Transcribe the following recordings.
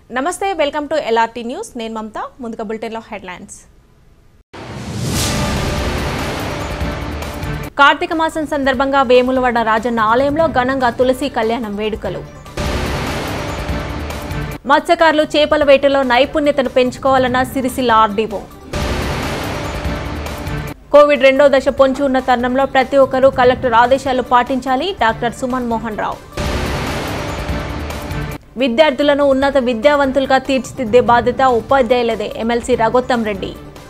నమస్తే welcome to LRT news నేను మమత ముందుగా బులెటిన్లో హెడ్లైన్స్ కార్తీక మాసం సందర్భంగా వేములవాడ రాజన్న ఆలయంలో ఘనంగా తులసి కళ్యాణం వేడుకలు మత్స్యకారులు చేపల వేటలో నైపుణ్యతను పెంచుకోవాలన్న సిరిసిల్ల ఆర్డీఓ కోవిడ్ రెండో దశ పొంచి ఉన్న తరుణంలో ప్రతి ఒక్కరూ కలెక్టర్ ఆదేశాలు పాటించాలి డాక్టర్ సుమన్ మోహన్ రావు విద్యార్థులను ఉన్నత విద్యావంతులుగా తీర్చిదిద్దే బాధ్యత ఉపాధ్యాయులదే ఎమ్మెల్సీ రఘోత్తం రెడ్డి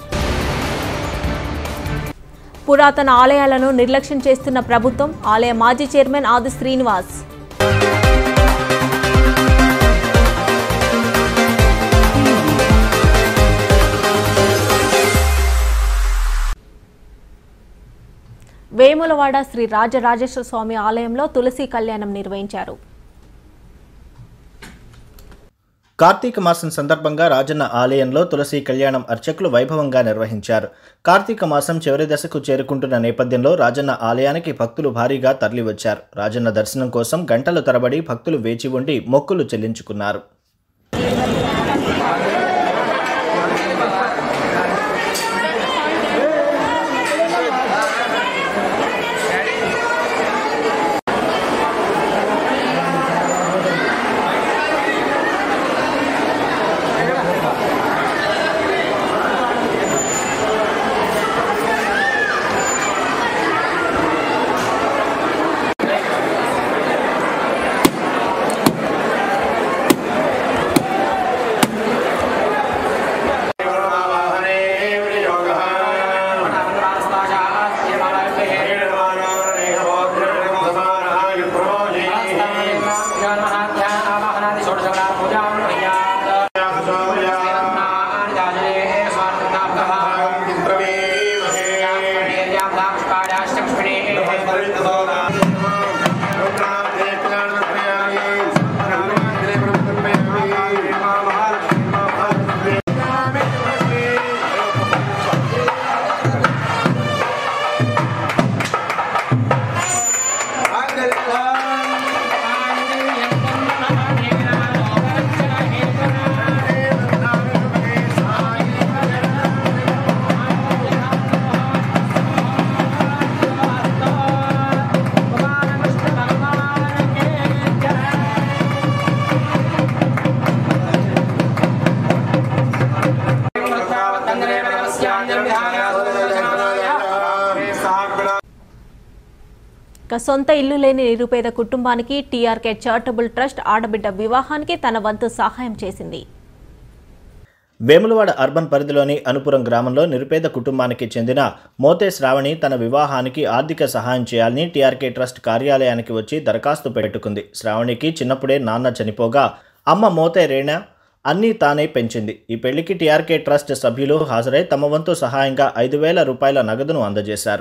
పురాతన ఆలయాలను నిర్లక్ష్యం చేస్తున్న ప్రభుత్వం ఆలయ మాజీ చైర్మన్ ఆది శ్రీనివాస్ వేములవాడ శ్రీ రాజరాజేశ్వర స్వామి ఆలయంలో తులసి కళ్యాణం నిర్వహించారు కార్తీక మాసం సందర్భంగా రాజన్న ఆలయంలో తులసి కళ్యాణం అర్చకులు వైభవంగా నిర్వహించారు కార్తీక మాసం చివరి దశకు చేరుకుంటున్న నేపథ్యంలో రాజన్న ఆలయానికి భక్తులు భారీగా తరలివచ్చారు రాజన్న దర్శనం కోసం గంటల తరబడి భక్తులు వేచి ఉండి మొక్కులు చెల్లించుకున్నారు ఇక సొంత ఇల్లు లేని నిరుపేద కుటుంబానికి టీఆర్కే చారిటబుల్ ట్రస్ట్ ఆడబిడ్డ వివాహానికి తన వంతు సహాయం చేసింది వేములవాడ అర్బన్ పరిధిలోని అనుపురం గ్రామంలో నిరుపేద కుటుంబానికి చెందిన మోతే శ్రావణి తన వివాహానికి ఆర్థిక సహాయం చేయాలని టీఆర్కే ట్రస్ట్ కార్యాలయానికి వచ్చి దరఖాస్తు పెట్టుకుంది శ్రావణికి చిన్నప్పుడే నాన్న చనిపోగా అమ్మ మోతే రేణ అన్నీ తానే పెంచింది ఈ పెళ్లికి టీఆర్కే ట్రస్ట్ సభ్యులు హాజరై తమ వంతు సహాయంగా ఐదు వేల రూపాయల నగదును అందజేశారు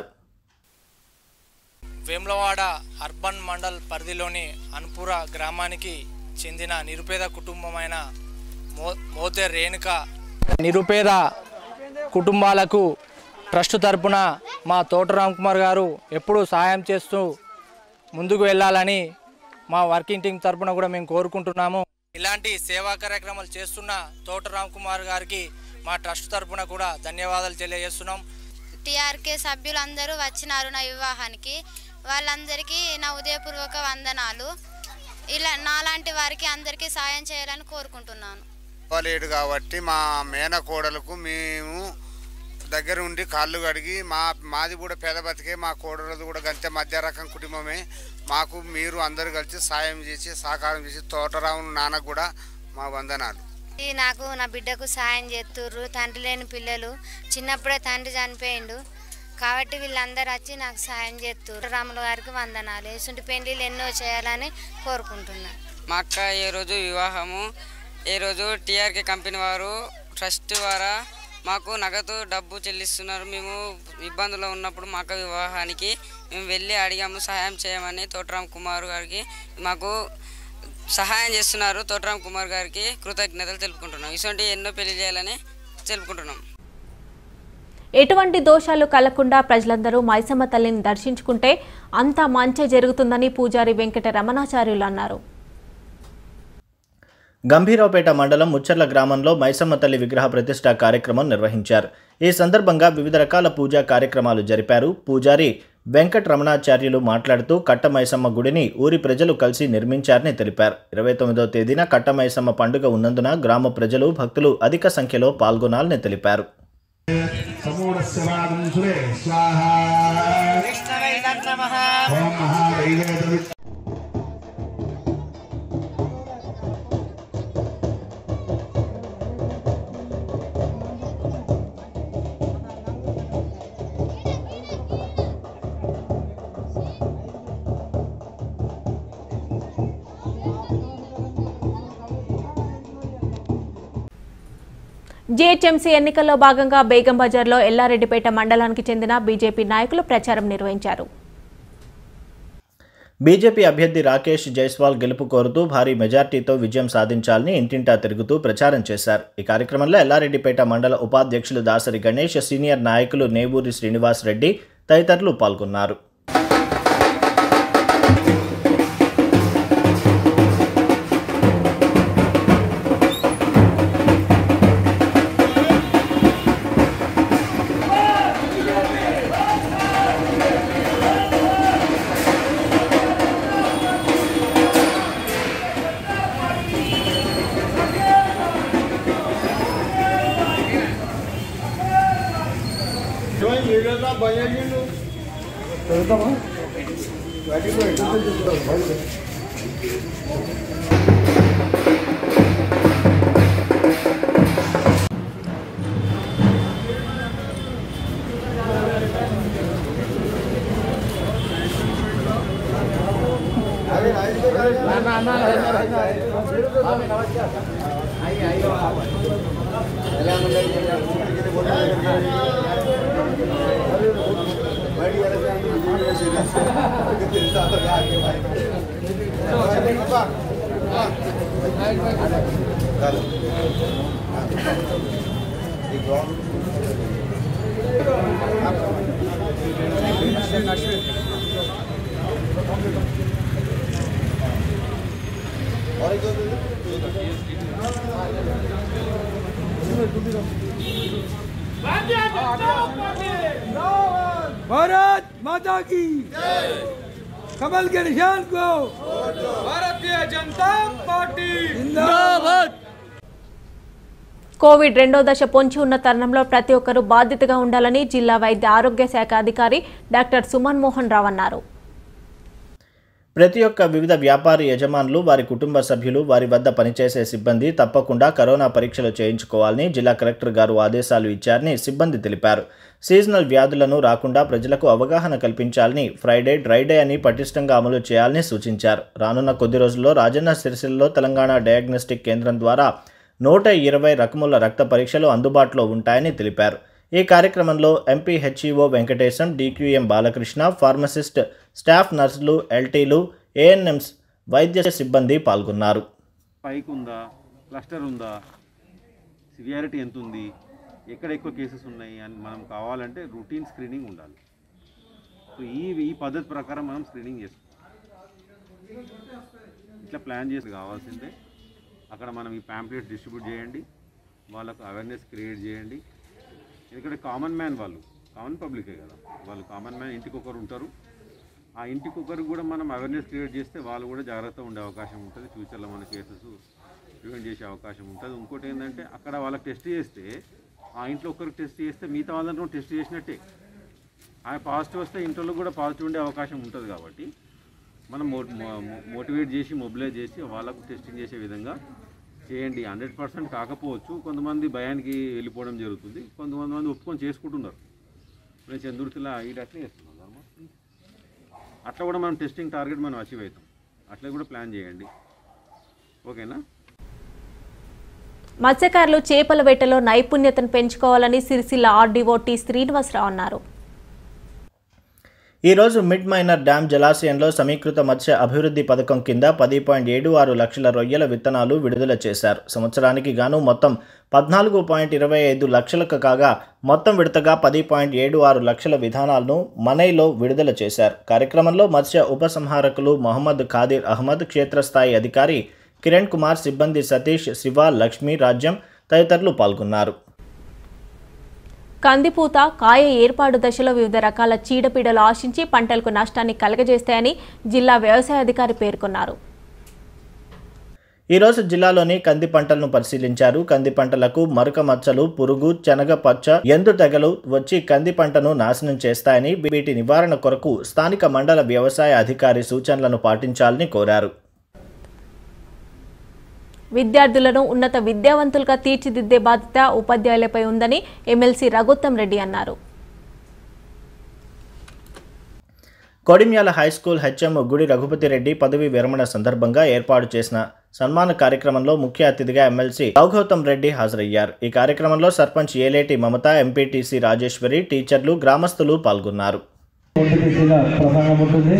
వేములవాడ అర్బన్ మండల్ పరిధిలోని అన్పుర గ్రామానికి చెందిన నిరుపేద కుటుంబమైన మో మోతే రేణుక నిరుపేద కుటుంబాలకు ట్రస్ట్ తరపున మా తోట రామ్ కుమార్ గారు ఎప్పుడూ సహాయం చేస్తూ ముందుకు వెళ్ళాలని మా వర్కింగ్ టీం తరపున కూడా మేము కోరుకుంటున్నాము ఇలాంటి సేవా కార్యక్రమాలు చేస్తున్న తోట రామ్ కుమార్ గారికి మా ట్రస్ట్ తరపున కూడా ధన్యవాదాలు తెలియజేస్తున్నాం టీఆర్కే సభ్యులందరూ వచ్చినారు నా వివాహానికి వాళ్ళందరికీ నా ఉదయపూర్వక వందనాలు ఇలా నాలాంటి వారికి అందరికీ సాయం చేయాలని కోరుకుంటున్నాను లేడు కాబట్టి మా మేనకోడలకు మేము దగ్గర ఉండి కాళ్ళు కడిగి మా మాది కూడా పేద బతికే మా కోడలది కూడా గంతే మధ్య రకం కుటుంబమే మాకు మీరు అందరు కలిసి సాయం చేసి సహకారం చేసి తోటరావును నాన్నకు కూడా మా వందనాలు ఈ నాకు నా బిడ్డకు సాయం చేస్తుర్రు తండ్రి లేని పిల్లలు చిన్నప్పుడే తండ్రి చనిపోయిండు కాబట్టి వీళ్ళందరూ వచ్చి నాకు సాయం చేస్తుర్రు రాముల గారికి వందనాలు ఇసుంటి పెళ్లిళ్ళు ఎన్నో చేయాలని కోరుకుంటున్నాను మా అక్క ఏ రోజు వివాహము ఏ రోజు టీఆర్కే కంపెనీ వారు ట్రస్ట్ ద్వారా మాకు నగదు డబ్బు చెల్లిస్తున్నారు మేము ఇబ్బందుల్లో ఉన్నప్పుడు మా అక్క వివాహానికి మేము వెళ్ళి అడిగాము సహాయం చేయమని తోటరామ్ కుమార్ గారికి మాకు సహాయం చేస్తున్నారు తోటరామ్ కుమార్ గారికి కృతజ్ఞతలు తెలుపుకుంటున్నాం ఇటువంటి ఎన్నో పెళ్లి చేయాలని తెలుపుకుంటున్నాం ఎటువంటి దోషాలు కలగకుండా ప్రజలందరూ మైసమ్మ తల్లిని దర్శించుకుంటే అంతా మంచి జరుగుతుందని పూజారి వెంకట రమణాచార్యులు అన్నారు గంభీరావుపేట మండలం ముచ్చర్ల గ్రామంలో మైసమ్మ తల్లి విగ్రహ ప్రతిష్ఠా కార్యక్రమం నిర్వహించారు ఈ సందర్భంగా వివిధ రకాల పూజా కార్యక్రమాలు జరిపారు పూజారి వెంకట రమణాచార్యులు మాట్లాడుతూ కట్ట మైసమ్మ గుడిని ఊరి ప్రజలు కలిసి నిర్మించారని తెలిపారు ఇరవై తొమ్మిదో తేదీన కట్ట మైసమ్మ పండుగ ఉన్నందున గ్రామ ప్రజలు భక్తులు అధిక సంఖ్యలో పాల్గొనాలని తెలిపారు సమూఢస్యవాదం సురే స్వాహ ఓం మహావైవేద జీహెచ్ఎంసీ ఎన్నికల్లో భాగంగా బేగం బజార్లో ఎల్లారెడ్డిపేట మండలానికి చెందిన బీజేపీ నాయకులు ప్రచారం నిర్వహించారు బీజేపీ అభ్యర్థి రాకేష్ జైస్వాల్ గెలుపు కోరుతూ భారీ మెజార్టీతో విజయం సాధించాలని ఇంటింటా తిరుగుతూ ప్రచారం చేశారు ఈ కార్యక్రమంలో ఎల్లారెడ్డిపేట మండల ఉపాధ్యక్షులు దాసరి గణేష్ సీనియర్ నాయకులు నేవూరి శ్రీనివాస్ రెడ్డి తదితరులు పాల్గొన్నారు भारत माता की कमल के निशान को भारतीय जनता पार्टी जिंदाबाद కోవిడ్ రెండో దశ పొంచి ఉన్న తరుణంలో ప్రతి ఒక్కరూ బాధ్యతగా ఉండాలని జిల్లా వైద్య ఆరోగ్య శాఖ అధికారి డాక్టర్ సుమన్ మోహన్ రావు అన్నారు ప్రతి ఒక్క వివిధ వ్యాపార యజమానులు వారి కుటుంబ సభ్యులు వారి వద్ద పనిచేసే సిబ్బంది తప్పకుండా కరోనా పరీక్షలు చేయించుకోవాలని జిల్లా కలెక్టర్ గారు ఆదేశాలు ఇచ్చారని సిబ్బంది తెలిపారు సీజనల్ వ్యాధులను రాకుండా ప్రజలకు అవగాహన కల్పించాలని ఫ్రైడే డ్రైడే అని పటిష్టంగా అమలు చేయాలని సూచించారు రానున్న కొద్ది రోజుల్లో రాజన్న సిరిసిల్లలో తెలంగాణ డయాగ్నోస్టిక్ కేంద్రం ద్వారా నూట ఇరవై రకముల రక్త పరీక్షలు అందుబాటులో ఉంటాయని తెలిపారు ఈ కార్యక్రమంలో MP HEO Venkatesham DQM Balakrishna pharmacist staff నర్సులు ఎల్టీలు ఏఎన్ఎంస్ వైద్య సిబ్బంది పాల్గొన్నారు స్పైక్ ఉందా క్లస్టర్ ఉందా సివియారిటీ ఎంత ఉంది ఎక్కడ ఎక్కువ కేసెస్ ఉన్నాయి అని మనం కావాలంటే రొటీన్ స్క్రీనింగ్ ఉండాలి సో ఈ ఈ పద్ధతి ప్రకారం మనం స్క్రీనింగ్ చేస్తాం ఇట్లా ప్లాన్ చేసి కావాల్సిందే అక్కడ మనం ఈ ప్యాంప్లెట్స్ డిస్ట్రిబ్యూట్ చేయండి వాళ్ళకు అవేర్నెస్ క్రియేట్ చేయండి ఎందుకంటే కామన్ మ్యాన్ వాళ్ళు కామన్ పబ్లికే కదా వాళ్ళు కామన్ మ్యాన్ ఇంటికి ఒకరు ఉంటారు ఆ ఇంటికి ఒకరు కూడా మనం అవేర్నెస్ క్రియేట్ చేస్తే వాళ్ళు కూడా జాగ్రత్త ఉండే అవకాశం ఉంటుంది ఫ్యూచర్లో మన కేసెస్ ప్రివెంట్ చేసే అవకాశం ఉంటుంది ఇంకోటి ఏంటంటే అక్కడ వాళ్ళకి టెస్ట్ చేస్తే ఆ ఇంట్లో ఒకరికి టెస్ట్ చేస్తే మిగతా వాళ్ళందరూ టెస్ట్ చేసినట్టే ఆ పాజిటివ్ వస్తే ఇంట్లో కూడా పాజిటివ్ ఉండే అవకాశం ఉంటుంది కాబట్టి మనం మో మోటివేట్ చేసి మొబిలైజ్ చేసి వాళ్ళకు టెస్టింగ్ చేసే విధంగా చేయండి హండ్రెడ్ పర్సెంట్ కాకపోవచ్చు కొంతమంది భయానికి వెళ్ళిపోవడం జరుగుతుంది కొంతమంది మంది ఒప్పుకొని చేసుకుంటున్నారు నేను చంద్రుతిలా ఈ అట్లే చేస్తున్నాను అట్లా కూడా మనం టెస్టింగ్ టార్గెట్ మనం అచీవ్ అవుతాం అట్లా కూడా ప్లాన్ చేయండి ఓకేనా మత్స్యకారులు చేపల వేటలో నైపుణ్యతను పెంచుకోవాలని సిరిసిల్ల ఆర్డీఓ టి శ్రీనివాసరావు అన్నారు ఈరోజు మిడ్ మైనర్ డ్యామ్ జలాశయంలో సమీకృత మత్స్య అభివృద్ధి పథకం కింద పది పాయింట్ ఏడు ఆరు లక్షల రొయ్యల విత్తనాలు విడుదల చేశారు సంవత్సరానికి గాను మొత్తం పద్నాలుగు పాయింట్ ఇరవై ఐదు లక్షలకు కాగా మొత్తం విడతగా పది పాయింట్ ఏడు ఆరు లక్షల విధానాలను మనైలో విడుదల చేశారు కార్యక్రమంలో మత్స్య ఉపసంహారకులు మహమ్మద్ ఖాదిర్ అహ్మద్ క్షేత్రస్థాయి అధికారి కిరణ్ కుమార్ సిబ్బంది సతీష్ శివ లక్ష్మి రాజ్యం తదితరులు పాల్గొన్నారు కందిపూత కాయ ఏర్పాటు దశలో వివిధ రకాల చీడపీడలు ఆశించి పంటలకు నష్టాన్ని కలగజేస్తాయని జిల్లా వ్యవసాయ అధికారి పేర్కొన్నారు ఈరోజు జిల్లాలోని కంది పంటలను పరిశీలించారు కంది పంటలకు మరక మచ్చలు పురుగు శనగ పచ్చ ఎండు తెగలు వచ్చి కంది పంటను నాశనం చేస్తాయని వీటి నివారణ కొరకు స్థానిక మండల వ్యవసాయ అధికారి సూచనలను పాటించాలని కోరారు విద్యార్థులను ఉన్నత విద్యావంతులుగా తీర్చిదిద్దే బాధ్యత ఉపాధ్యాయులపై ఉందని ఎమ్మెల్సీ రఘుత్తం రెడ్డి అన్నారు కొడిమ్యాల హైస్కూల్ హెచ్ఎం గుడి రఘుపతి రెడ్డి పదవి విరమణ సందర్భంగా ఏర్పాటు చేసిన సన్మాన కార్యక్రమంలో ముఖ్య అతిథిగా ఎమ్మెల్సీ గౌగౌతమ్ రెడ్డి హాజరయ్యారు ఈ కార్యక్రమంలో సర్పంచ్ ఏలేటి మమత ఎంపీటీసీ రాజేశ్వరి టీచర్లు గ్రామస్తులు పాల్గొన్నారు ఎంపీటీసీగా ప్రసంగం ఉంటుంది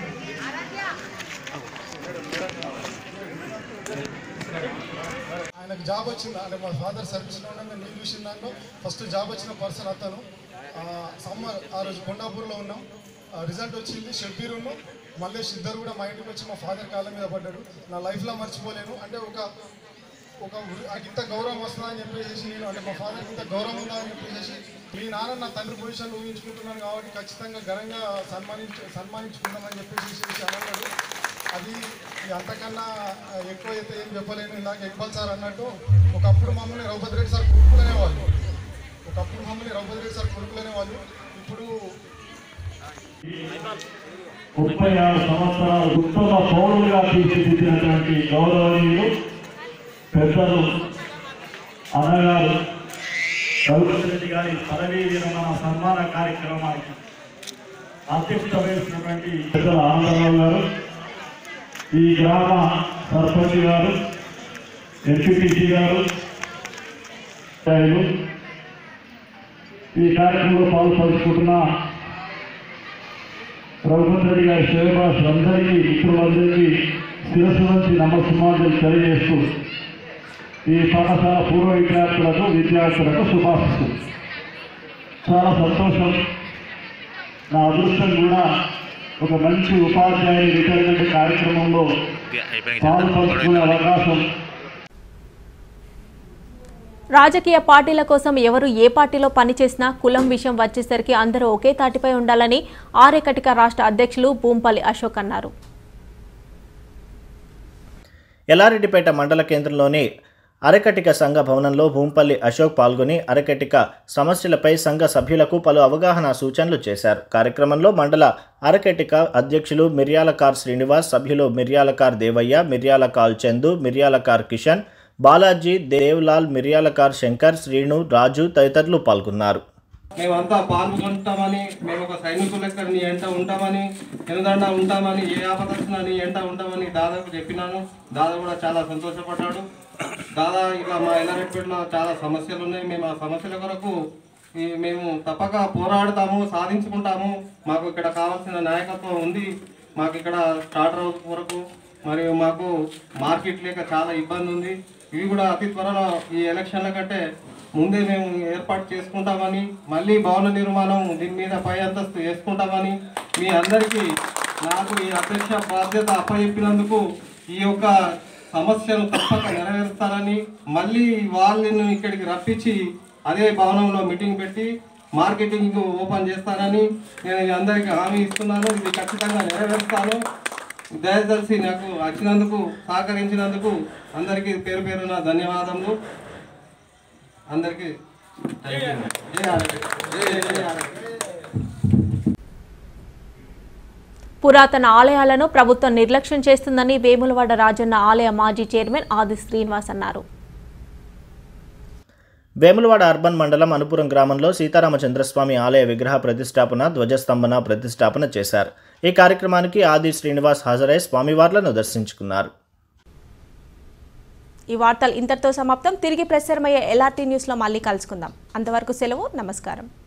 ఆయనకు జాబ్ వచ్చింది అంటే మా ఫాదర్ సర్వీస్లో ఉండగా నేను చూసిన దాంట్లో ఫస్ట్ జాబ్ వచ్చిన పర్సన్ అతను సమ్మర్ ఆ రోజు కొండాపూర్లో ఉన్నాం ఆ రిజల్ట్ వచ్చింది షబ్బీర్ ఉన్నాం మల్లేష్ ఇద్దరు కూడా మా ఇంటికి వచ్చి మా ఫాదర్ కాళ్ళ మీద పడ్డాడు నా లైఫ్లో మర్చిపోలేను అంటే ఒక ఒక ఉరి- నాకు ఇంత గౌరవం వస్తుందని చెప్పేసి నేను అంటే మా ఫాదర్కి ఇంత గౌరవం ఉందా అని చెప్పేసి మీ నాన్న నా తండ్రి పొజిషన్ ఊహించుకుంటున్నాను కాబట్టి ఖచ్చితంగా ఘనంగా సన్మానించు సన్మానించుకుందామని చెప్పేసి అన్నాడు అది ఈ అంతకన్నా ఎక్కువ అయితే ఏం చెప్పలేను ఇందాక ఇక్బాల్ సార్ అన్నట్టు ఒకప్పుడు మమ్మల్ని రఘుపతి రెడ్డి సార్ కొడుకులనే వాళ్ళు ఒకప్పుడు మమ్మల్ని రఘుపతి రెడ్డి సార్ కొడుకులనే వాళ్ళు ఇప్పుడు ముప్పై ఆరు సంవత్సరాలు ఉత్తమ పౌరులుగా తీర్చిదిద్దినటువంటి గౌరవనీయులు పెద్దలు అన్నగారు రఘుపతి రెడ్డి గారి పదవీ విరమణ సన్మాన కార్యక్రమానికి అధ్యక్షత వహిస్తున్నటువంటి పెద్దల ఆనందరావు గారు ఈ గ్రామ సర్పంచ్ గారు ఎంపీటీసీ గారు ఈ కార్యక్రమంలో పాల్పంచుకుంటున్న రఘుపతి రెడ్డి గారి శ్రేయభాష అందరికీ మిత్రులందరికీ శిరస్సు నుంచి నమస్సుమాజలు తెలియజేస్తూ ఈ పాఠశాల పూర్వ విద్యార్థులకు విద్యార్థులకు శుభాశిస్తూ చాలా సంతోషం నా అదృష్టం కూడా ఒక మంచి ఉపాధ్యాయుని రిటైర్మెంట్ కార్యక్రమంలో పాల్పంచుకునే అవకాశం రాజకీయ పార్టీల కోసం ఎవరు ఏ పార్టీలో పనిచేసినా కులం విషయం వచ్చేసరికి అందరూ ఒకే తాటిపై ఉండాలని ఆరేకటిక రాష్ట్ర అధ్యక్షులు భూంపల్లి అశోక్ అన్నారు ఎల్లారెడ్డిపేట మండల కేంద్రంలోని అరకటిక సంఘ భవనంలో భూంపల్లి అశోక్ పాల్గొని అరకటిక సమస్యలపై సంఘ సభ్యులకు పలు అవగాహన సూచనలు చేశారు కార్యక్రమంలో మండల అరకటిక అధ్యక్షులు మిర్యాలకార్ శ్రీనివాస్ సభ్యులు మిర్యాలకార్ దేవయ్య మిర్యాలకాల్ చందు మిర్యాలకార్ కిషన్ బాలాజీ దేవ్లాల్ మిర్యాలకార్ శంకర్ శ్రీను రాజు తదితరులు పాల్గొన్నారు మేమంతా పాల్గొంటామని మేము ఒక సైనికుల లెక్క నీ ఎంట ఉంటామని ఎనదండ ఉంటామని ఏ ఆపద వచ్చినా నీ ఎంట ఉంటామని దాదాపు చెప్పినాను దాదా కూడా చాలా సంతోషపడ్డాడు దాదా ఇలా మా ఎల్లారెడ్డిపేటలో చాలా సమస్యలు ఉన్నాయి మేము ఆ సమస్యల కొరకు ఈ మేము తప్పక పోరాడతాము సాధించుకుంటాము మాకు ఇక్కడ కావాల్సిన నాయకత్వం ఉంది మాకు ఇక్కడ స్టార్టర్ హౌస్ వరకు మరియు మాకు మార్కెట్ లేక చాలా ఇబ్బంది ఉంది ఇవి కూడా అతి త్వరలో ఈ ఎలక్షన్ల కంటే ముందే మేము ఏర్పాటు చేసుకుంటామని మళ్ళీ భవన నిర్మాణం దీని మీద పై అంతస్తు వేసుకుంటామని మీ అందరికీ నాకు ఈ అధ్యక్ష బాధ్యత అప్పచెప్పినందుకు ఈ యొక్క సమస్యను తప్పక నెరవేరుస్తారని మళ్ళీ వాళ్ళని ఇక్కడికి రప్పించి అదే భవనంలో మీటింగ్ పెట్టి మార్కెటింగ్ ఓపెన్ చేస్తానని నేను ఈ అందరికీ హామీ ఇస్తున్నాను ఇది ఖచ్చితంగా నెరవేరుస్తాను దయచేసి నాకు వచ్చినందుకు సహకరించినందుకు అందరికీ పేరు పేరున ధన్యవాదములు అందరికీ థ్యాంక్ యూ జై ఆర్ఎస్. జై జై ఆర్ఎస్. పురాతన ఆలయాలను ప్రభుత్వం నిర్లక్ష్యం చేస్తుందని వేములవాడ రాజన్న ఆలయ మాజీ చైర్మన్ ఆది శ్రీనివాస్ అన్నారు వేములవాడ అర్బన్ మండలం అనుపురం గ్రామంలో సీతారామచంద్రస్వామి ఆలయ విగ్రహ ప్రతిష్టాపన ధ్వజస్తంభన ప్రతిష్టాపన చేశారు ఈ కార్యక్రమానికి ఆది శ్రీనివాస్ హాజరై స్వామివార్లను దర్శించుకున్నారు ఈ వార్తలు ఇంతటితో సమాప్తం తిరిగి ప్రసారమయ్యే ఎల్ఆర్టీ న్యూస్లో మళ్ళీ కలుసుకుందాం అంతవరకు సెలవు నమస్కారం